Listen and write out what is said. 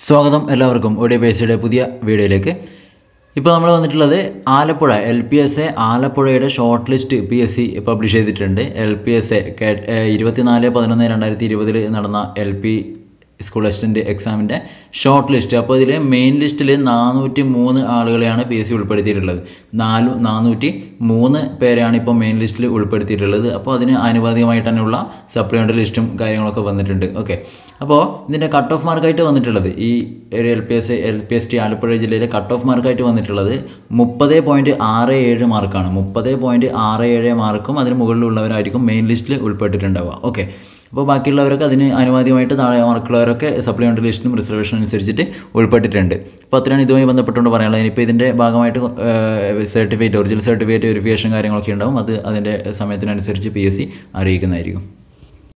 സ്വാഗതം എല്ലാവർക്കും ഒഡിയോ ബേസിയുടെ പുതിയ വീഡിയോയിലേക്ക് ഇപ്പോൾ നമ്മൾ വന്നിട്ടുള്ളത് Alappuzha L P S A ആലപ്പുഴയുടെ short list P S C publish ചെയ്തിട്ടുണ്ട് എൽ പി എസ് എ ഇരുപത്തിനാല് പതിനൊന്ന് രണ്ടായിരത്തി ഇരുപതിൽ നടന്ന എൽ പി സ്കൂൾ അസിസ്റ്റൻ്റ് എക്സാമിൻ്റെ ഷോർട്ട് ലിസ്റ്റ് അപ്പോൾ ഇതിൽ മെയിൻ ലിസ്റ്റിൽ നാനൂറ്റി മൂന്ന് ആളുകളെയാണ് പി എസ് സി ഉൾപ്പെടുത്തിയിട്ടുള്ളത് നാല് നാനൂറ്റി മൂന്ന് പേരെയാണ് ഇപ്പോൾ മെയിൻ ലിസ്റ്റിൽ ഉൾപ്പെടുത്തിയിട്ടുള്ളത് അപ്പോൾ അതിന് ആനുപാതികമായിട്ട് തന്നെയുള്ള സപ്ലിമെൻ്ററി ലിസ്റ്റും കാര്യങ്ങളൊക്കെ വന്നിട്ടുണ്ട് ഓക്കെ അപ്പോൾ ഇതിൻ്റെ കട്ട് ഓഫ് മാർക്കായിട്ട് വന്നിട്ടുള്ളത് ഈ ഒരു L P S L P S T Alappuzha ജില്ലയിലെ കട്ട് ഓഫ് മാർക്കായിട്ട് വന്നിട്ടുള്ളത് മുപ്പത് പോയിൻറ്റ് ആറ് ഏഴ് മാർക്കാണ് മുപ്പത് പോയിൻറ്റ് ആറ് ഏഴ് മാർക്കും അതിന് മുകളിലുള്ളവരായിരിക്കും മെയിൻ ലിസ്റ്റിൽ ഉൾപ്പെട്ടിട്ടുണ്ടാവുക ഓക്കെ അപ്പോൾ ബാക്കിയുള്ളവരൊക്കെ അതിന് അനുവാദ്യമായിട്ട് താഴെ മാർക്കുള്ളവരൊക്കെ സപ്ലിമെൻ്ററി ലിസ്റ്റിനും റിസർവേഷൻ അനുസരിച്ചിട്ട് ഉൾപ്പെട്ടിട്ടുണ്ട് അപ്പോൾ അത്രയാണ് ഇതുമായി ബന്ധപ്പെട്ടുകൊണ്ട് പറയാനുള്ളത് ഇനിയിപ്പോൾ ഇതിൻ്റെ ഭാഗമായിട്ട് സർട്ടിഫിക്കറ്റ് ഒറിജിനൽ സർട്ടിഫിക്കറ്റ് വെരിഫിക്കേഷൻ കാര്യങ്ങളൊക്കെ ഉണ്ടാവും അത് അതിൻ്റെ സമയത്തിനനുസരിച്ച് പി എസ് സി അറിയിക്കുന്നതായിരിക്കും